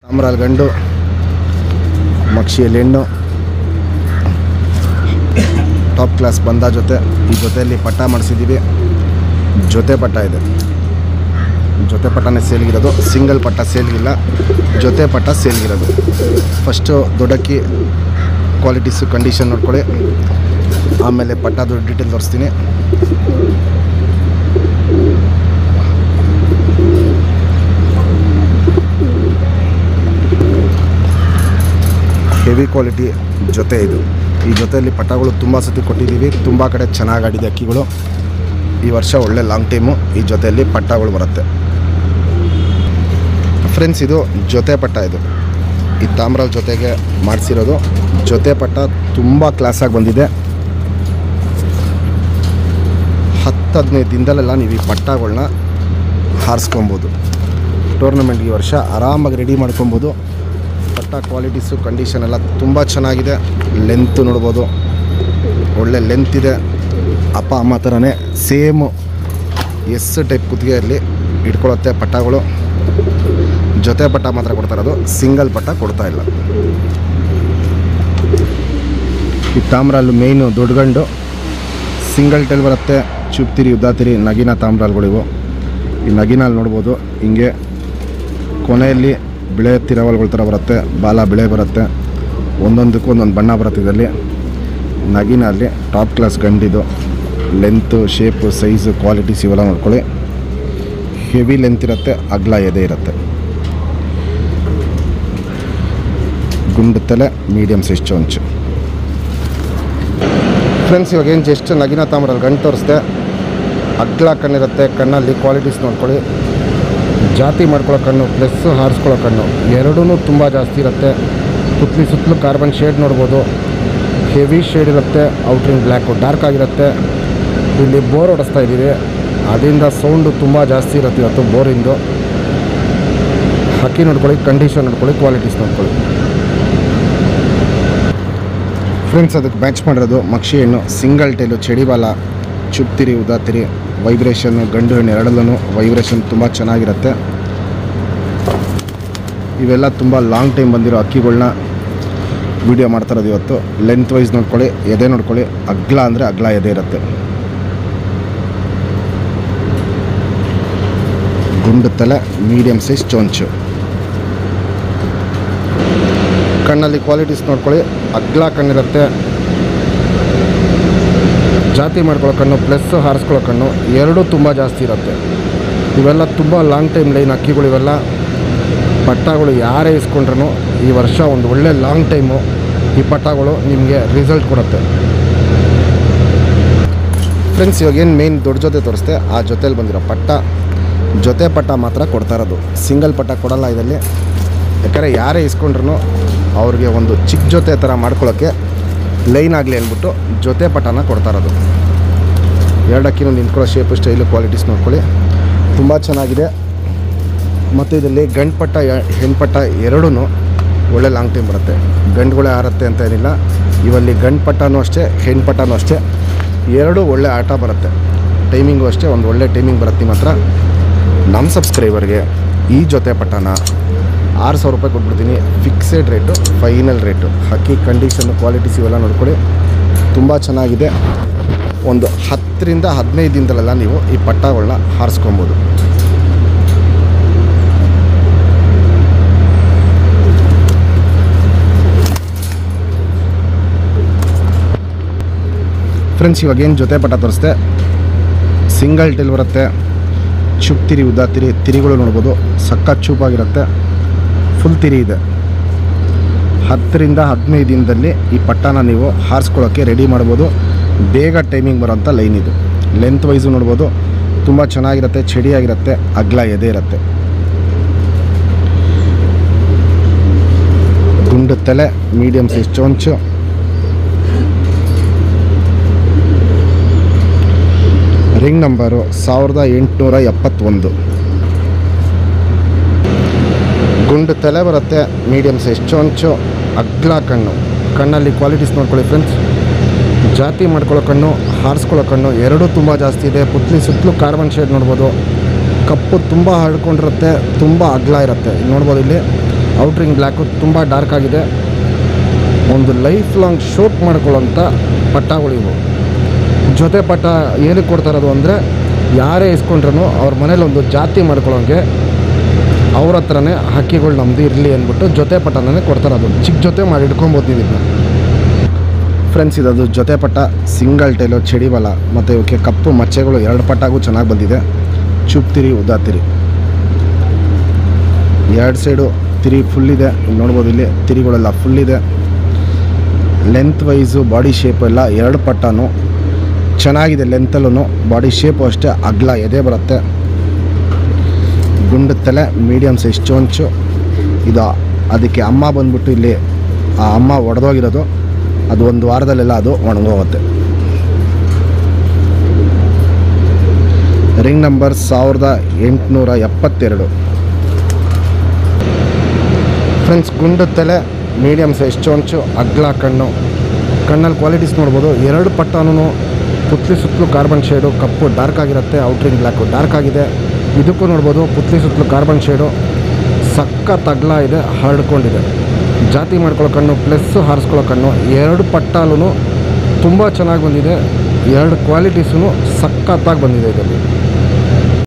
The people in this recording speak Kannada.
ತಾಮ್ರಾಲ್ ಗಂಡು ಮಕ್ಷಿಯಲ್ಲಿ ಹೆಣ್ಣು ಟಾಪ್ ಕ್ಲಾಸ್ ಬಂದ ಜೊತೆ ಈ ಜೊತೆಯಲ್ಲಿ ಪಟ್ಟ ಮಾಡಿಸಿದ್ದೀವಿ ಜೊತೆ ಪಟ್ಟ ಇದೆ ಜೊತೆ ಪಟ್ಟನೇ ಸೇಲ್ಗಿರೋದು ಸಿಂಗಲ್ ಪಟ್ಟ ಸೇಲ್ಗಿಲ್ಲ ಜೊತೆ ಪಟ್ಟ ಸೇಲ್ಗಿರೋದು ಫಸ್ಟು ದೊಡ್ಡಕ್ಕಿ ಕ್ವಾಲಿಟೀಸು ಕಂಡೀಷನ್ ನೋಡ್ಕೊಳ್ಳಿ ಆಮೇಲೆ ಪಟ್ಟದು ಡೀಟೇಲ್ ತೋರಿಸ್ತೀನಿ ಹೆವಿ ಕ್ವಾಲಿಟಿ ಜೊತೆ ಇದು ಈ ಜೊತೆಯಲ್ಲಿ ಪಟ್ಟಗಳು ತುಂಬ ಸತಿ ಕೊಟ್ಟಿದ್ದೀವಿ ತುಂಬ ಕಡೆ ಚೆನ್ನಾಗಿ ಆಡಿದೆ ಅಕ್ಕಿಗಳು ಈ ವರ್ಷ ಒಳ್ಳೆ ಲಾಂಗ್ ಟೈಮು ಈ ಜೊತೆಯಲ್ಲಿ ಪಟ್ಟಗಳು ಬರುತ್ತೆ ಫ್ರೆಂಡ್ಸ್ ಇದು ಜೊತೆ ಪಟ್ಟ ಇದು ಈ ತಾಮ್ರದ ಜೊತೆಗೆ ಮಾಡಿಸಿರೋದು ಜೊತೆ ಪಟ್ಟ ತುಂಬ ಕ್ಲಾಸಾಗಿ ಬಂದಿದೆ ಹತ್ತು ಹದಿನೈದು ದಿನದಲ್ಲೆಲ್ಲ ನೀವು ಈ ಪಟ್ಟಗಳನ್ನ ಹಾರಿಸ್ಕೊಬೋದು ಟೂರ್ನಮೆಂಟ್ಗೆ ಈ ವರ್ಷ ಆರಾಮಾಗಿ ರೆಡಿ ಮಾಡ್ಕೊಬೋದು ಪಟ್ಟ ಕ್ವಾಲಿಟೀಸು ಕಂಡೀಷನ್ ಎಲ್ಲ ತುಂಬ ಚೆನ್ನಾಗಿದೆ ಲೆಂತ್ ನೋಡ್ಬೋದು ಒಳ್ಳೆ ಲೆಂತ್ ಇದೆ ಅಪ್ಪ ಅಮ್ಮ ಥರನೇ ಸೇಮು ಎಸ್ ಟೈಪ್ ಕುತ್ತಿಗೆಯಲ್ಲಿ ಇಟ್ಕೊಳ್ಳುತ್ತೆ ಪಟ್ಟಗಳು ಜೊತೆ ಪಟ್ಟ ಮಾತ್ರ ಕೊಡ್ತಾ ಇರೋದು ಸಿಂಗಲ್ ಪಟ್ಟ ಕೊಡ್ತಾ ಇಲ್ಲ ಈ ತಾಮ್ರಲ್ಲು ಮೇಯ್ನು ದೊಡ್ಡಗಂಡು ಸಿಂಗಲ್ ಟೈಲ್ ಬರುತ್ತೆ ಚುಪ್ತಿರಿ ಉದ್ದಾತಿರಿ ನಗಿನ ತಾಮ್ರಾಲ್ಗಳಿವು ಈ ನಗಿನಲ್ಲಿ ನೋಡ್ಬೋದು ಹಿಂಗೆ ಕೊನೆಯಲ್ಲಿ ಬಿಳೆ ತಿರವಲ್ಗಳ ಥರ ಬರುತ್ತೆ ಬಾಲ ಬಿಳೆ ಬರುತ್ತೆ ಒಂದೊಂದಕ್ಕೂ ಒಂದೊಂದು ಬಣ್ಣ ಬರುತ್ತೆ ಇದರಲ್ಲಿ ನಗಿನಲ್ಲಿ ಟಾಪ್ ಕ್ಲಾಸ್ ಗಂಡಿದು ಲೆಂತು ಶೇಪು ಸೈಜು ಕ್ವಾಲಿಟೀಸ್ ಇವೆಲ್ಲ ನೋಡ್ಕೊಳ್ಳಿ ಹೆವಿ ಲೆಂತ್ ಇರುತ್ತೆ ಅಗ್ಲ ಎದೆ ಇರುತ್ತೆ ಗುಂಡು ತಲೆ ಮೀಡಿಯಮ್ ಸೈಜ್ ಚೊಂಚು ಫ್ರೆಂಡ್ಸ್ ಇವಾಗ ಏನು ಜಸ್ಟ್ ನಗಿನ ತಾಮ್ರಲ್ಲಿ ಗಂಟು ತೋರಿಸ್ದೆ ಅಗ್ಲ ಕಣ್ಣಿರುತ್ತೆ ಕಣ್ಣಲ್ಲಿ ಕ್ವಾಲಿಟೀಸ್ ನೋಡ್ಕೊಳ್ಳಿ ಜಾತಿ ಮಾಡ್ಕೊಳ್ಳೋ ಕಣ್ಣು ಪ್ಲಸ್ ಹಾರಿಸ್ಕೊಳ್ಳೋ ಕಣ್ಣು ಎರಡೂ ತುಂಬ ಜಾಸ್ತಿ ಇರುತ್ತೆ ಸುತ್ತಲಿ ಸುತ್ತಲೂ ಕಾರ್ಬನ್ ಶೇಡ್ ನೋಡ್ಬೋದು ಹೆವಿ ಶೇಡ್ ಇರುತ್ತೆ ಔಟ್ರಿಂಗ್ ಬ್ಲ್ಯಾಕು ಡಾರ್ಕ್ ಆಗಿರುತ್ತೆ ಇಲ್ಲಿ ಬೋರ್ ಹೊಡೆಸ್ತಾ ಇದ್ದೀವಿ ಅದರಿಂದ ಸೌಂಡು ತುಂಬ ಜಾಸ್ತಿ ಇರುತ್ತೆ ಇವತ್ತು ಬೋರಿಂದು ಹಕ್ಕಿ ನೋಡ್ಕೊಳ್ಳಿ ಕಂಡೀಷನ್ ನೋಡ್ಕೊಳ್ಳಿ ಕ್ವಾಲಿಟೀಸ್ ನೋಡ್ಕೊಳ್ಳಿ ಫ್ರೆಂಡ್ಸ್ ಅದಕ್ಕೆ ಮ್ಯಾಚ್ ಮಾಡಿರೋದು ಮಕ್ಷಿ ಹೆಣ್ಣು ಸಿಂಗಲ್ ಟೈಲು ಚಡಿಬಾಲ ಚುಪ್ತಿರಿ ಉದಾತಿರಿ ವೈಬ್ರೇಷನ್ನು ಗಂಡು ಹೆಣ್ಣು ಎರಡಲ್ಲೂ ವೈಬ್ರೇಷನ್ ತುಂಬ ಚೆನ್ನಾಗಿರುತ್ತೆ ಇವೆಲ್ಲ ತುಂಬ ಲಾಂಗ್ ಟೈಮ್ ಬಂದಿರೋ ಅಕ್ಕಿಗಳ್ನ ವಿಡಿಯೋ ಮಾಡ್ತಾರೋದು ಇವತ್ತು ಲೆಂತ್ ವೈಸ್ ನೋಡ್ಕೊಳ್ಳಿ ಎದೆ ನೋಡ್ಕೊಳ್ಳಿ ಅಗ್ಲ ಅಂದರೆ ಅಗ್ಲ ಎದೆ ಇರುತ್ತೆ ಗುಂಡು ತಲೆ ಮೀಡಿಯಮ್ ಸೈಜ್ ಚೊಂಚು ಕಣ್ಣಲ್ಲಿ ಕ್ವಾಲಿಟೀಸ್ ನೋಡ್ಕೊಳ್ಳಿ ಅಗ್ಲ ಕಣ್ಣಿರುತ್ತೆ ಜಾತಿ ಮಾಡ್ಕೊಳ್ಳೋ ಕಣ್ಣು ಪ್ಲಸ್ ಹಾರಿಸ್ಕೊಳ್ಳೋ ಕಣ್ಣು ಎರಡೂ ತುಂಬ ಜಾಸ್ತಿ ಇರುತ್ತೆ ಇವೆಲ್ಲ ತುಂಬ ಲಾಂಗ್ ಟೈಮ್ ಲೈನ್ ಅಕ್ಕಿಗಳು ಇವೆಲ್ಲ ಪಟ್ಟಗಳು ಯಾರೇ ಇಸ್ಕೊಂಡ್ರೂ ಈ ವರ್ಷ ಒಂದು ಒಳ್ಳೆ ಲಾಂಗ್ ಟೈಮು ಈ ಪಟ್ಟಗಳು ನಿಮಗೆ ರಿಸಲ್ಟ್ ಕೊಡುತ್ತೆ ಫ್ರೆಂಡ್ಸ್ ಇವಾಗ ಏನು ಮೇನ್ ದೊಡ್ಡ ಜೊತೆ ತೋರಿಸ್ತೆ ಆ ಜೊತೇಲಿ ಬಂದಿರೋ ಪಟ್ಟ ಜೊತೆ ಪಟ್ಟ ಮಾತ್ರ ಕೊಡ್ತಾ ಇರೋದು ಸಿಂಗಲ್ ಪಟ್ಟ ಕೊಡಲ್ಲ ಇದರಲ್ಲಿ ಯಾಕಂದರೆ ಯಾರೇ ಇಸ್ಕೊಂಡ್ರು ಅವ್ರಿಗೆ ಒಂದು ಚಿಕ್ಕ ಜೊತೆ ಥರ ಮಾಡ್ಕೊಳ್ಳೋಕ್ಕೆ ಲೈನ್ ಆಗಲಿ ಅಂದ್ಬಿಟ್ಟು ಜೊತೆ ಪಟ್ಟನ ಕೊಡ್ತಾ ಇರೋದು ಎರಡಕ್ಕಿನೂ ನಿಂತ್ಕೊಳ್ಳೋ ಶೇಪು ಸ್ಟೈಲು ಕ್ವಾಲಿಟೀಸ್ ನೋಡ್ಕೊಳ್ಳಿ ತುಂಬ ಚೆನ್ನಾಗಿದೆ ಮತ್ತು ಇದರಲ್ಲಿ ಗಂಡು ಪಟ್ಟ ಎ- ಹೆಣ್ಣು ಪಟ್ಟ ಎರಡೂ ಒಳ್ಳೆ ಲಾಂಗ್ ಟೈಮ್ ಬರುತ್ತೆ ಗಂಡುಗಳೇ ಆರುತ್ತೆ ಅಂತ ಏನಿಲ್ಲ ಇವಲ್ಲಿ ಗಂಡು ಪಟ್ಟನೂ ಅಷ್ಟೇ ಹೆಣ್ಣು ಪಟ್ಟನೂ ಅಷ್ಟೇ ಎರಡೂ ಒಳ್ಳೆ ಆಟ ಬರುತ್ತೆ ಟೈಮಿಂಗು ಅಷ್ಟೇ ಒಂದು ಒಳ್ಳೆ ಟೈಮಿಂಗ್ ಬರುತ್ತೆ ನಿಮ್ಮ ಹತ್ರ ನಮ್ಮ ಸಬ್ಸ್ಕ್ರೈಬರ್ಗೆ ಈ ಜೊತೆ ಪಟ್ಟನ ಆರು ಸಾವಿರ ರೂಪಾಯಿ ಕೊಟ್ಬಿಡ್ತೀನಿ ಫಿಕ್ಸೆಡ್ ರೇಟು ಫೈನಲ್ ರೇಟು ಹಕ್ಕಿ ಕಂಡೀಷನ್ ಕ್ವಾಲಿಟೀಸ್ ಇವೆಲ್ಲ ನೋಡ್ಕೊಳ್ಳಿ ತುಂಬ ಚೆನ್ನಾಗಿದೆ ಒಂದು ಹತ್ತರಿಂದ ಹದಿನೈದು ದಿನದಲ್ಲೆಲ್ಲ ನೀವು ಈ ಪಟ್ಟಗಳನ್ನ ಹಾರಿಸ್ಕೊಬೋದು ಫ್ರೆಂಡ್ಸ್ ಇವಾಗ ಏನು ಜೊತೆ ಪಟ್ಟ ತೋರಿಸ್ದೆ ಸಿಂಗಲ್ ಟೈಲ್ ಬರುತ್ತೆ ಚುಪ್ ತಿರಿ ಉದ್ದ ತಿರಿ ತಿರಿಗಳು ನೋಡ್ಬೋದು ಸಖತ್ ಚೂಪಾಗಿರುತ್ತೆ ಫುಲ್ ತಿರಿ ಇದೆ ಹತ್ತರಿಂದ ಹದಿನೈದು ದಿನದಲ್ಲಿ ಈ ಪಟ್ಟನ ನೀವು ಹಾರಿಸ್ಕೊಳ್ಳೋಕ್ಕೆ ರೆಡಿ ಮಾಡ್ಬೋದು ಬೇಗ ಟೈಮಿಂಗ್ ಬರೋಂಥ ಲೈನ್ ಇದು ಲೆಂತ್ ವೈಸು ನೋಡ್ಬೋದು ತುಂಬ ಚೆನ್ನಾಗಿರುತ್ತೆ ಚಡಿಯಾಗಿರುತ್ತೆ ಅಗ್ಲ ಎದೆ ಇರುತ್ತೆ ಗುಂಡು ತಲೆ ಮೀಡಿಯಮ್ ಸೈಜ್ ಚೊಂಚು ರಿಂಗ್ ನಂಬರು ಸಾವಿರದ ಎಂಟುನೂರ ಎಪ್ಪತ್ತೊಂದು ಗುಂಡು ತಲೆ ಬರುತ್ತೆ ಮೀಡಿಯಮ್ ಸೈಜ್ ಚೊಂಚು ಅಗ್ಲ ಕಣ್ಣು ಕಣ್ಣಲ್ಲಿ ಕ್ವಾಲಿಟೀಸ್ ನೋಡ್ಕೊಳ್ಳಿ ಫ್ರೆಂಡ್ಸ್ ಜಾತಿ ಮಾಡ್ಕೊಳ್ಳೋ ಕಣ್ಣು ಹಾರಿಸ್ಕೊಳ್ಳೋ ಕಣ್ಣು ಎರಡೂ ತುಂಬ ಜಾಸ್ತಿ ಇದೆ ಪುತ್ಲಿ ಸುತ್ತಲೂ ಕಾರ್ಬನ್ ಶೇಡ್ ನೋಡ್ಬೋದು ಕಪ್ಪು ತುಂಬ ಹರಡ್ಕೊಂಡಿರುತ್ತೆ ತುಂಬ ಅಗ್ಲ ಇರುತ್ತೆ ಇಲ್ಲಿ ನೋಡ್ಬೋದು ಇಲ್ಲಿ ಔಟ್ರಿಂಗ್ ಬ್ಲ್ಯಾಕು ತುಂಬ ಡಾರ್ಕ್ ಆಗಿದೆ ಒಂದು ಲೈಫ್ ಲಾಂಗ್ ಶೋಕ್ ಮಾಡ್ಕೊಳ್ಳೋಂಥ ಪಟ್ಟಗಳು ಇವು ಜೊತೆ ಪಟ್ಟ ಏನಕ್ಕೆ ಕೊಡ್ತಾ ಇರೋದು ಅಂದರೆ ಯಾರೇ ಇಸ್ಕೊಂಡ್ರೂ ಅವ್ರ ಮನೇಲಿ ಒಂದು ಜಾತಿ ಮಾಡ್ಕೊಳ್ಳೋಂಗೆ ಅವ್ರ ಹತ್ರನೇ ಹಕ್ಕಿಗಳು ನಮ್ಮದು ಇರಲಿ ಅಂದ್ಬಿಟ್ಟು ಜೊತೆ ಪಟ್ಟನೇ ಕೊಡ್ತಾ ಇರೋದು ಚಿಕ್ಕ ಜೊತೆ ಮಾಡಿ ಇಟ್ಕೊಬೋದು ನೀವು ಇದನ್ನ ಫ್ರೆಂಡ್ಸ್ ಇದದು ಜೊತೆ ಪಟ್ಟ ಸಿಂಗಲ್ ಟೈಲು ಚಡಿಬಲ ಮತ್ತು ಇವಕ್ಕೆ ಕಪ್ಪು ಮಚ್ಚೆಗಳು ಎರಡು ಪಟ್ಟಾಗೂ ಚೆನ್ನಾಗಿ ಬಂದಿದೆ ಚುಪ್ತಿರಿ ಉದ್ದಾತಿರಿ ಎರಡು ಸೈಡು ತಿರಿ ಫುಲ್ ಇದೆ ಇಲ್ಲಿ ನೋಡ್ಬೋದು ಇಲ್ಲಿ ತಿರಿಗಳೆಲ್ಲ ಫುಲ್ ಇದೆ ಲೆಂತ್ ವೈಸು ಬಾಡಿ ಶೇಪ್ ಎಲ್ಲ ಎರಡು ಪಟ್ಟನು ಚೆನ್ನಾಗಿದೆ ಲೆಂತಲ್ಲೂ ಬಾಡಿ ಶೇಪು ಅಷ್ಟೇ ಅಗ್ಲ ಎದೆ ಬರುತ್ತೆ ಗುಂಡು ತಲೆ ಮೀಡಿಯಮ್ ಸೈಜ್ ಚೋಂಚು ಇದು ಅದಕ್ಕೆ ಅಮ್ಮ ಬಂದ್ಬಿಟ್ಟು ಇಲ್ಲಿ ಆ ಅಮ್ಮ ಒಡೆದೋಗಿರೋದು ಅದು ಒಂದು ವಾರದಲ್ಲೆಲ್ಲ ಅದು ಒಣಗೋಗುತ್ತೆ ರಿಂಗ್ ನಂಬರ್ ಸಾವಿರದ ಎಂಟುನೂರ ಎಪ್ಪತ್ತೆರಡು ಫ್ರೆಂಡ್ಸ್ ಗುಂಡು ತಲೆ ಮೀಡಿಯಮ್ ಸೈಜ್ ಚೊಂಚು ಅಗ್ಲ ಕಣ್ಣು ಕಣ್ಣಲ್ಲಿ ಕ್ವಾಲಿಟೀಸ್ ನೋಡ್ಬೋದು ಎರಡು ಪಟ್ಟನೂ ಪುತ್ಲಿ ಸುತ್ತಲೂ ಕಾರ್ಬನ್ ಶೇಡು ಕಪ್ಪು ಡಾರ್ಕ್ ಆಗಿರುತ್ತೆ ಔಟ್ರಿಂಗ್ ಬ್ಲ್ಯಾಕು ಡಾರ್ಕ್ ಆಗಿದೆ ಇದಕ್ಕೂ ನೋಡ್ಬೋದು ಪುತ್ಲಿ ಸುತ್ತಲೂ ಕಾರ್ಬನ್ ಶೇಡು ಸಖತ್ ಅಗ್ಲ ಇದೆ ಹರಡ್ಕೊಂಡಿದೆ ಜಾತಿ ಮಾಡ್ಕೊಳ್ಳೋ ಕಣ್ಣು ಪ್ಲಸ್ಸು ಹಾರಿಸ್ಕೊಳ್ಳೋ ಕಣ್ಣು ಎರಡು ಪಟ್ಟಾಲೂ ತುಂಬ ಚೆನ್ನಾಗಿ ಬಂದಿದೆ ಎರಡು ಕ್ವಾಲಿಟೀಸೂ ಸಖತ್ತಾಗಿ ಬಂದಿದೆ ಇದರಲ್ಲಿ